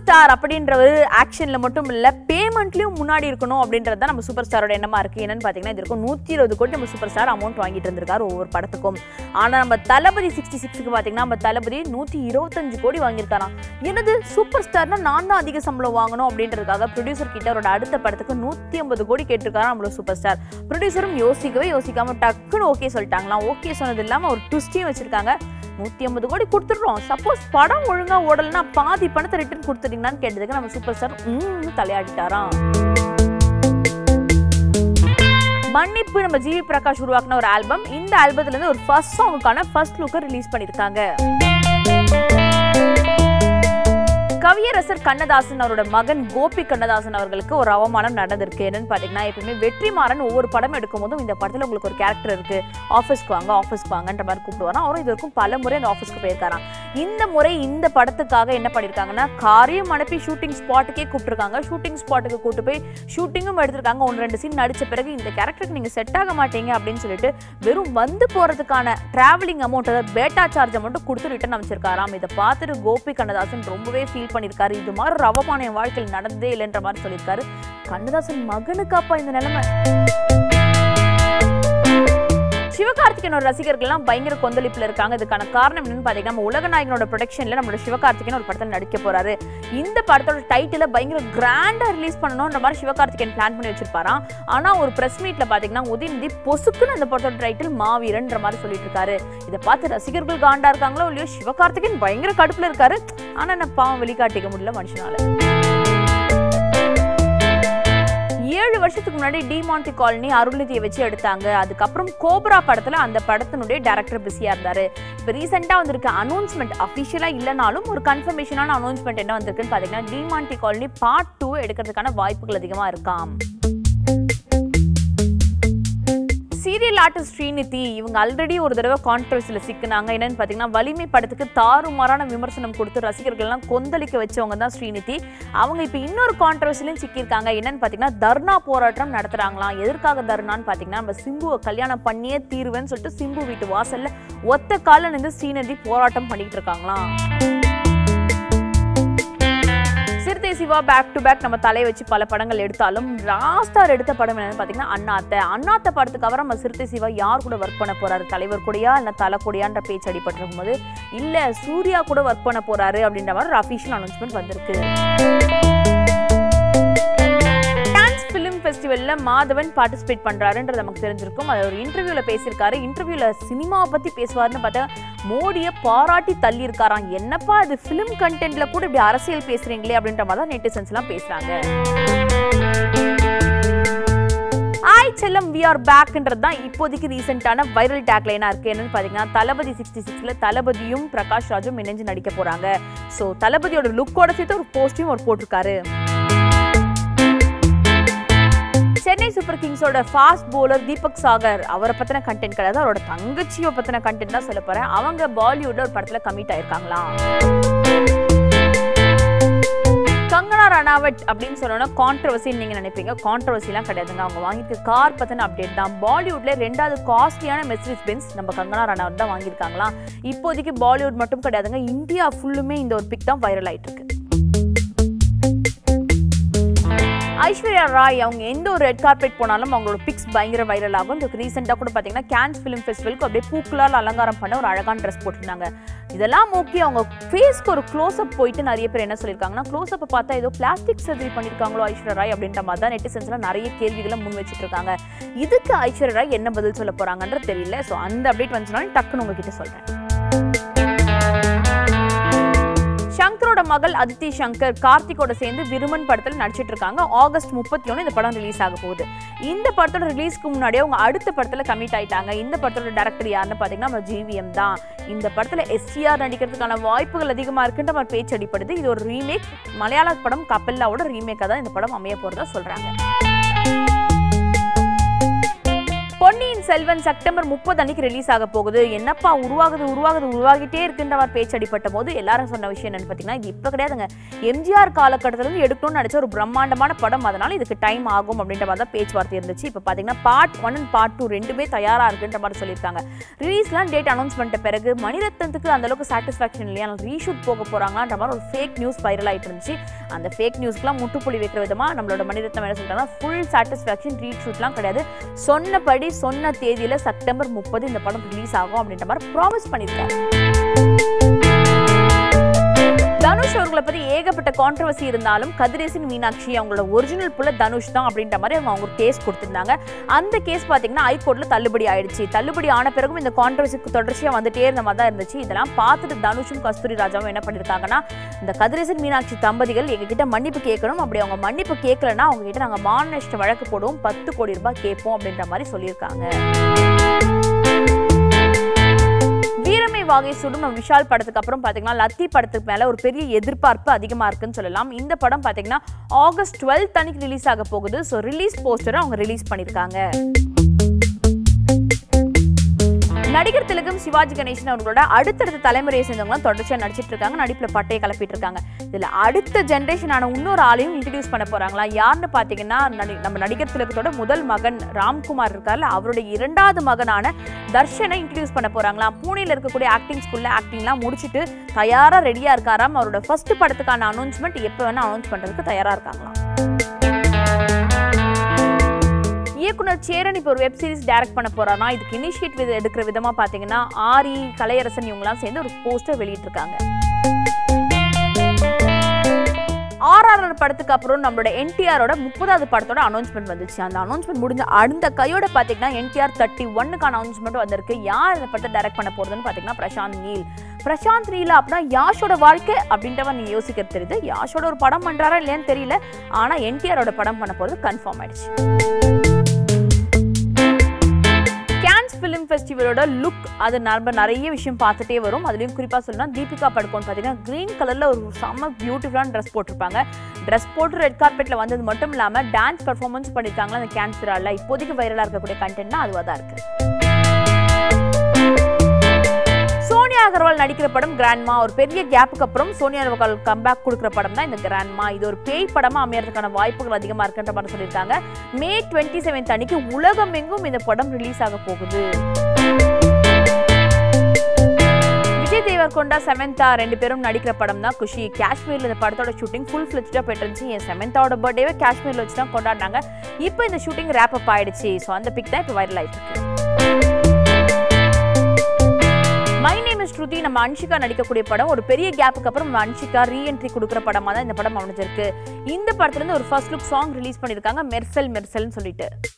star அப்படின்றவர் ஆக்ஷன்ல மட்டும் இல்ல பேமெண்ட்லயும் முன்னாடி இருக்கணும் அப்படின்றது தான் நம்ம சூப்பர் ஸ்டாரோட எண்ணமா இருக்கு என்னன்னு பாத்தீங்கன்னா இது இருக்கும் நூத்தி இருபது கோடி நம்ம சூப்பர் ஸ்டார் அமௌண்ட் வாங்கிட்டு இருந்திருக்காரு ஒவ்வொரு படத்துக்கும் ஆனா நம்ம தளபதி சிக்ஸ்டி சிக்ஸ்க்கு பாத்தீங்கன்னா நம்ம தளபதி நூத்தி இருபத்தஞ்சு கோடி வாங்கியிருக்காராம் என்னது சூப்பர் ஸ்டார்னா நான் தான் அதிக சம்பளம் வாங்கணும் அப்படின்றதுக்காக ப்ரொடியூசர் கிட்ட அவரோட அடுத்த படத்துக்கு நூத்தி ஐம்பது கோடி கேட்டிருக்காராம் நம்மளோட சூப்பர் ஸ்டார் ப்ரொடியூசரும் யோசிக்கவே யோசிக்காம டக்குன்னு ஓகே சொல்லிட்டாங்களாம் ஓகே சொன்னது இல்லாம ஒரு ட்விஸ்டையும் வச்சிருக்காங்க நூத்தி ஐம்பது கோடி கொடுத்துடுறோம் சப்போஸ் படம் ஒழுங்கா ஓடலைன்னா பாதி பணத்தை ரிட்டர்ன் கொடுத்துட்டீங்களான்னு கேட்டதுக்கு நம்ம சூப்பர் ஸ்டார் ம் தலையாடிட்டாராம் மன்னிப்பு நம்ம ஜிவி பிரகாஷ் உருவாக்குன ஒரு ஆல்பம் இந்த ஆல்பத்துல இருந்து ஒரு ஃபர்ஸ்ட் சாங்குக்கான ஃபர்ஸ்ட் லுக்கை ரிலீஸ் பண்ணிருக்காங்க கவியரசர் கண்ணதாசன் அவரோட மகன் கோபி கண்ணதாசன் அவர்களுக்கு ஒரு அவமானம் நடந்திருக்கு என்னன்னு பாத்தீங்கன்னா எப்பவுமே வெற்றிமாறன் ஒவ்வொரு படம் எடுக்கும் போதும் இந்த படத்துல உங்களுக்கு ஒரு கேரக்டர் இருக்கு ஆஃபீஸ்க்கு வாங்க ஆஃபீஸ்க்கு வாங்கன்ற மாதிரி கூப்பிடுவாராம் அவரும் இது வரைக்கும் பல முறை அந்த ஆஃபீஸ்க்கு போயிருக்காராம் இந்த முறை இந்த படத்துக்காக என்ன பண்ணிருக்காங்கன்னா காரியம் அனுப்பி ஷூட்டிங் ஸ்பாட்டுக்கே கூப்பிட்டுருக்காங்க ஷூட்டிங் ஸ்பாட்டுக்கு கூட்டு போய் ஷூட்டிங்கும் எடுத்திருக்காங்க ஒன்று ரெண்டு சீன் நடிச்ச பிறகு இந்த கேரக்டருக்கு நீங்க செட் ஆக மாட்டீங்க அப்படின்னு சொல்லிட்டு வெறும் வந்து போறதுக்கான டிராவலிங் அமௌண்ட் அதாவது பேட்டா சார்ஜை மட்டும் கொடுத்து ரிட்டர்ன் அமைச்சிருக்காராம் இதை பார்த்துட்டு கோபி கண்ணதாசன் ரொம்பவே ஃபீல் பண்ணியிருக்காரு இது மாதிரி ஒரு அவமானம் என் வாழ்க்கையில் நடந்ததே இல்லைன்ற மாதிரி சொல்லியிருக்காரு கண்ணதாசன் மகனுக்காப்பா இந்த நிலைமை சிவகார்த்திகேயனோட ரசிகர்கள்லாம் பயங்கர கொந்தளிப்புல இருக்காங்க இதுக்கான காரணம் என்னன்னு பாத்தீங்கன்னா நம்ம உலகநாயகனோட ப்ரொடக்ஷன்ல நம்மளோட சிவகார்த்திகேயன் ஒரு படத்தில் நடிக்க போறாரு இந்த படத்தோட டைட்டில பயங்கர கிராண்டா ரிலீஸ் பண்ணணும்ன்ற மாதிரி சிவகார்த்திகேயன் பிளான் பண்ணி வச்சிருப்பாராம் ஆனா ஒரு பிரஸ் மீட்ல பாத்தீங்கன்னா உதயநிதி பொசுக்குன்னு அந்த படத்தோட டைட்டில் மாவீரன்ற மாதிரி சொல்லிட்டு இருக்காரு இதை பார்த்து ரசிகர்கள் காண்டா இருக்காங்களோ இல்லையோ சிவகார்த்திகேயன் பயங்கர கடுப்புல இருக்காரு ஆனா நான் பாவம் வெளிக்காட்டிக்க முடியல மனுஷனால ஏழு வருஷத்துக்கு முன்னாடி டிமாண்டி காலனி அருள்நிதியை வச்சு எடுத்தாங்க அதுக்கப்புறம் கோப்ரா படத்துல அந்த படத்தினுடைய டேரக்டர் பிஸியா இருந்தாரு இப்போ ரீசெண்டா வந்திருக்க அனௌன்ஸ்மெண்ட் அஃபிஷியலா இல்லைனாலும் ஒரு கன்ஃபர்மேஷனான அனௌன்ஸ்மெண்ட் என்ன வந்திருக்குன்னு பாத்தீங்கன்னா டிமாண்டி காலனி பார்ட் டூ எடுக்கிறதுக்கான வாய்ப்புகள் அதிகமா இருக்காம் சீரியல் ஆர்டிஸ்ட் ஸ்ரீநிதி இவங்க ஆல்ரெடி ஒரு தடவை கான்ட்ரவர்சியில் சிக்கினாங்க என்னன்னு பார்த்தீங்கன்னா வலிமை படத்துக்கு தாறுமாறான விமர்சனம் கொடுத்து ரசிகர்கள்லாம் கொந்தளிக்க வச்சவங்க தான் ஸ்ரீநிதி அவங்க இப்போ இன்னொரு கான்ட்ரவர்சிலையும் சிக்கியிருக்காங்க என்னன்னு பார்த்தீங்கன்னா தர்ணா போராட்டம் நடத்துறாங்களாம் எதற்காக தர்ணான்னு பார்த்தீங்கன்னா நம்ம சிம்புவை கல்யாணம் பண்ணியே தீருவேன்னு சொல்லிட்டு சிம்பு வீட்டு வாசல்ல ஒத்த கால நின்று ஸ்ரீநிதி போராட்டம் பண்ணிட்டு இருக்காங்களாம் சிறுத்தை சிவா பேக் டு பேக் நம்ம தலையை வச்சு பல படங்கள் எடுத்தாலும் லாஸ்டார் எடுத்த படம் என்னன்னு பார்த்தீங்கன்னா அண்ணாத்த அண்ணாத்த படத்துக்கு அப்புறம் நம்ம சிறுத்தை சிவா யார் கூட ஒர்க் பண்ண போறாரு தலைவர் கூடயா இல்லை தலை கூடயான்ற பேச்சு அடிபட்டிருக்கும் போது இல்லை சூர்யா கூட ஒர்க் பண்ண போறாரு அப்படின்ற மாதிரி ஒரு அஃபிஷியல் அனௌன்ஸ்மெண்ட் வந்திருக்கு டான்ஸ் ஃபிலிம் ஃபெஸ்டிவல்ல மாதவன் பார்ட்டிசிபேட் பண்றாருன்றது நமக்கு தெரிஞ்சிருக்கும் அது ஒரு இன்டர்வியூல பேசியிருக்காரு இன்டர்வியூல சினிமாவை பத்தி பேசுவாருன்னு பார்த்தா மோடியை பாராட்டி தள்ளி இருக்காராம் என்னப்பா இது ஃபிலிம் கண்டென்ட்ல கூட இப்படி அரசியல் பேசுறீங்களே அப்படின்ற மாதிரி தான் நெட்டிசன்ஸ் எல்லாம் பேசுறாங்க ஆய் செல்லம் வி ஆர் பேக்ன்றது தான் இப்போதைக்கு ரீசெண்டான வைரல் டேக்லைனா இருக்கு என்னன்னு பாத்தீங்கன்னா தளபதி சிக்ஸ்டி சிக்ஸ்ல தளபதியும் பிரகாஷ் ராஜும் இணைஞ்சு நடிக்க போறாங்க ஸோ தளபதியோட லுக்கோட சேர்த்து ஒரு போஸ்டையும் அவர் போட்டிருக்காரு சென்னை சூப்பர் கிங்ஸோட ஃபாஸ்ட் bowler தீபக் சாகர் அவரை பத்தின கண்டென்ட் கிடையாது அவரோட தங்கச்சியை பத்தின கண்டென்ட் தான் சொல்ல போறேன் அவங்க பாலிவுட்ல ஒரு படத்துல கமிட் ஆயிருக்காங்களாம் கங்கனா ரணாவட் அப்படின்னு சொன்னோன்னா கான்ட்ரவர்சின்னு நீங்க நினைப்பீங்க கான்ட்ரவர்சிலாம் கிடையாதுங்க அவங்க வாங்கியிருக்க கார் பத்தின அப்டேட் தான் பாலிவுட்ல ரெண்டாவது காஸ்ட்லியான மெர்சிடிஸ் பென்ஸ் நம்ம கங்கனா ரணாவட் தான் வாங்கியிருக்காங்களாம் இப்போதைக்கு பாலிவுட் மட்டும் கிடையாதுங்க இந்தியா ஃபுல்லுமே இந்த ஒரு பிக் தான் வைரல் ஆயிட்டு இருக்கு ஐஸ்வர்யா ராய் அவங்க எந்த ஒரு ரெட் கார்பெட் போனாலும் அவங்களோட பிக்ஸ் பயங்கர வைரல் ஆகும் இதுக்கு ரீசெண்டாக கூட பார்த்தீங்கன்னா கேன்ஸ் ஃபிலிம் ஃபெஸ்டிவலுக்கு அப்படியே பூக்களால் அலங்காரம் பண்ண ஒரு அழகான ட்ரெஸ் போட்டிருந்தாங்க இதெல்லாம் ஓகே அவங்க ஃபேஸ்க்கு ஒரு க்ளோஸ்அப் போயிட்டு நிறைய பேர் என்ன சொல்லியிருக்காங்கன்னா க்ளோஸ்அப்பை பார்த்தா ஏதோ பிளாஸ்டிக் சர்ஜரி பண்ணியிருக்காங்களோ ஐஸ்வர்யா ராய் அப்படின்ற மாதிரி தான் நெட்டிசன்ஸ்லாம் நிறைய கேள்விகளை முன் வச்சுட்டு இருக்காங்க இதுக்கு ஐஸ்வர்யா ராய் என்ன பதில் சொல்ல போறாங்கன்றது தெரியல ஸோ அந்த அப்டேட் வந்துச்சுனாலும் டக்குன்னு உங்ககிட்ட சொல்றேன் சங்கரோட மகள் அதித்தி சங்கர் கார்த்திகோட சேர்ந்து விருமன் படத்தில் நடிச்சிட்டு இருக்காங்க ஆகஸ்ட் முப்பத்தி ஒன்று இந்த படம் ரிலீஸ் ஆக போகுது இந்த படத்தோட ரிலீஸ்க்கு முன்னாடியே அவங்க அடுத்த படத்துல கமிட் ஆயிட்டாங்க இந்த படத்தோட டேரக்டர் யாருன்னு பார்த்தீங்கன்னா நம்ம ஜிவிஎம் தான் இந்த படத்துல எஸ்டிஆர் நடிக்கிறதுக்கான வாய்ப்புகள் அதிகமா இருக்குன்ற மாதிரி பேச்சு அடிப்படுது இது ஒரு ரீமேக் மலையாள படம் கப்பல்லாவோட ரீமேக்காக தான் இந்த படம் அமைய போறதா சொல்றாங்க பொன்னியின் செல்வன் செப்டம்பர் முப்பது அன்னைக்கு ரிலீஸ் ஆக போகுது என்னப்பா உருவாகுது உருவாகுது உருவாகிட்டே இருக்குன்ற மாதிரி பேச்சு அடிப்பட்ட போது எல்லாரும் சொன்ன விஷயம் என்னன்னு பார்த்தீங்கன்னா இது இப்போ கிடையாதுங்க எம்ஜிஆர் காலகட்டத்துல இருந்து எடுக்கணும்னு நினைச்ச ஒரு பிரம்மாண்டமான படம் அதனால இதுக்கு டைம் ஆகும் அப்படின்ற மாதிரி தான் பேச்சுவார்த்தை இருந்துச்சு இப்போ பார்த்தீங்கன்னா part one and part two ரெண்டுமே தயாரா இருக்குன்ற மாதிரி சொல்லியிருக்காங்க ரிலீஸ்லாம் டேட் அனௌன்ஸ் பண்ணிட்ட பிறகு மணிரத்னத்துக்கு அந்த அளவுக்கு சாட்டிஸ்ஃபேக்ஷன் இல்லையா ரீஷூட் போக போறாங்களான்ற மாதிரி ஒரு ஃபேக் நியூஸ் வைரல் ஆயிட்டு இருந்துச்சு அந்த ஃபேக் நியூஸ்க்குலாம் முட்டுப்புள்ளி வைக்கிற விதமா நம்மளோட மணிரத்னம் என்ன சொல்றாங்கன்னா ஃபுல் சாட்டிஸ்ஃபேக்ஷன் ரீஷூட்லாம் கிடையாது சொன்னபடி சொன்ன தேதியில செப்டம்பர் முப்பது இந்த படம் ரிலீஸ் ஆகும் அப்படின்ற மாதிரி ப்ராமிஸ் பண்ணியிருக்காரு தனுஷ் அவர்களை பத்தி ஏகப்பட்ட கான்ட்ரவர்சி இருந்தாலும் கதிரேசன் மீனாட்சி அவங்களோட ஒரிஜினல் புள்ள தனுஷ் தான் அப்படின்ற மாதிரி அவங்க அவங்க ஒரு கேஸ் கொடுத்திருந்தாங்க அந்த கேஸ் பாத்தீங்கன்னா ஹைகோர்ட்ல தள்ளுபடி ஆயிடுச்சு தள்ளுபடி ஆன பிறகும் இந்த கான்ட்ரவர்சிக்கு தொடர்ச்சியா வந்துட்டே இருந்த மாதிரி தான் இருந்துச்சு இதெல்லாம் பார்த்துட்டு தனுஷும் கஸ்தூரி ராஜாவும் என்ன பண்ணிருக்காங்கன்னா இந்த கதிரேசன் மீனாட்சி தம்பதிகள் எங்ககிட்ட மன்னிப்பு கேட்கணும் அப்படி அவங்க மன்னிப்பு கேட்கலன்னா அவங்க கிட்ட நாங்க மான நஷ்ட வழக்கு போடுவோம் பத்து கோடி ரூபாய் கேட்போம் அப்படின்ற மாதிரி சொல்லியிருக்காங்க வீரமை வாகை சுடும் நம்ம விஷால் படத்துக்கு அப்புறம் பாத்தீங்கன்னா லத்தி படத்துக்கு மேல ஒரு பெரிய எதிர்பார்ப்பு அதிகமா இருக்குன்னு சொல்லலாம் இந்த படம் பாத்தீங்கன்னா ஆகஸ்ட் டுவெல்த் அன்னைக்கு ரிலீஸ் ஆக போகுது ஸோ ரிலீஸ் போஸ்டரை அவங்க ரிலீஸ் பண்ணிருக்காங்க நடிகர் திலகம் சிவாஜி கணேசன் அவர்களோட அடுத்தடுத்த தலைமுறையை சேர்ந்தவங்க தொடர்ச்சியா நடிச்சிட்டு இருக்காங்க நடிப்புல பட்டையை கிளப்பிட்டு இருக்காங்க இதுல அடுத்த ஜென்ரேஷனான இன்னொரு ஆளையும் இன்ட்ரடியூஸ் பண்ண போறாங்களா யாருன்னு பாத்தீங்கன்னா நடி- நம்ம நடிகர் திலகத்தோட முதல் மகன் ராம்குமார் இருக்கார்ல அவருடைய இரண்டாவது மகனான தர்ஷனை இன்ட்ரடியூஸ் பண்ண போறாங்களாம் பூனேல இருக்கக்கூடிய ஆக்டிங் ஸ்கூல்ல ஆக்டிங்லாம் முடிச்சுட்டு தயாரா ரெடியா இருக்காராம் அவரோட ஃபர்ஸ்ட் படத்துக்கான அனௌன்ஸ்மெண்ட் எப்போ வேணா அனௌன்ஸ் பண்றதுக்கு தயாரா இருக்காங்களாம் இயக்குனர் சேரன் இப்போ ஒரு வெப் சீரிஸ் டைரக்ட் பண்ண போறானா இதுக்கு இனிஷியேட் எடுக்கிற விதமா பாத்தீங்கன்னா ஆரி கலையரசன் இவங்கலாம் சேர்ந்து ஒரு போஸ்டர் வெளியிட்டிருக்காங்க ஆர்ஆர்ஆர் படத்துக்கு அப்புறம் நம்மளோட என்டிஆரோட முப்பதாவது படத்தோட அனௌன்ஸ்மெண்ட் வந்துச்சு அந்த அனௌன்ஸ்மெண்ட் முடிஞ்ச அந்த கையோட பார்த்தீங்கன்னா என்டிஆர் தேர்ட்டி ஒன்னுக்கான அனௌன்ஸ்மெண்ட் வந்திருக்கு யார் இந்த படத்தை டைரக்ட் பண்ண போறதுன்னு பார்த்தீங்கன்னா பிரசாந்த் நீல் பிரசாந்த் நீல் அப்படின்னா யாஷோட வாழ்க்கை அப்படின்றவன் நீங்க யோசிக்கிறது தெரியுது யாஷோட ஒரு படம் பண்றாரா இல்லையான்னு தெரியல ஆனா என்டிஆரோட படம் பண்ண போறது கன்ஃபார்ம் ஆயிடுச்சு கேன்ஸ் ஃபிலிம் ஃபெஸ்டிவலோட லுக் அது நம்ம நிறைய விஷயம் பார்த்துட்டே வரும் அதுலேயும் குறிப்பாக சொல்லணும்னா தீபிகா படுகோன் பார்த்தீங்கன்னா க்ரீன் கலரில் ஒரு செம்ம பியூட்டிஃபுல்லான ட்ரெஸ் போட்டிருப்பாங்க ட்ரெஸ் போட்டு ரெட் கார்பெட்டில் வந்தது மட்டும் இல்லாமல் டான்ஸ் பெர்ஃபார்மன்ஸ் பண்ணியிருக்காங்களா அந்த கேன்ஸ் விழாவில் இப்போதைக்கு வைரலாக இருக்கக்கூடிய கண்டென்ட்னா அதுவாக தான் இருக்குது சோனியா அகர்வால் நடிக்கிற படம் கிராண்ட்மா ஒரு பெரிய கேப்புக்கு அப்புறம் சோனியா அகர்வால் கம்பேக் கொடுக்குற படம் தான் இந்த கிராண்ட்மா இது ஒரு பேய் படமா அமையறதுக்கான வாய்ப்புகள் அதிகமா இருக்குன்ற மாதிரி சொல்லியிருக்காங்க மே டுவெண்ட்டி செவன்த் அன்னைக்கு உலகம் எங்கும் இந்த படம் ரிலீஸ் ஆக போகுது விஜய் தேவர்கொண்டா செவன்தா ரெண்டு பேரும் நடிக்கிற படம் தான் குஷி காஷ்மீர்ல இந்த படத்தோட ஷூட்டிங் ஃபுல் ஃபிளெஜ்டா போயிட்டு இருந்துச்சு என் செவன்த்தாவோட பர்த்டேவே காஷ்மீர்ல வச்சு தான் கொண்டாடினாங்க இப்போ இந்த ஷூட்டிங் ரேப் அப் ஆயிடுச்சு ஸோ அந்த பிக் தான் இப்போ வைரல் ஆயிட்டு இருக்கு மை நேம் இஸ் ஸ்ருதி நம்ம அன்ஷிகா நடிக்கக்கூடிய படம் ஒரு பெரிய கேப்புக்கு அப்புறம் நம்ம அன்ஷிகா ரீஎன்ட்ரி கொடுக்குற படமா தான் இந்த படம் அமைஞ்சிருக்கு இந்த படத்துல இருந்து ஒரு ஃபர்ஸ்ட் லுக் சாங் ரிலீஸ் பண்ணிருக்காங்க மெர்சல் மெர்சல்னு சொல்லிட்டு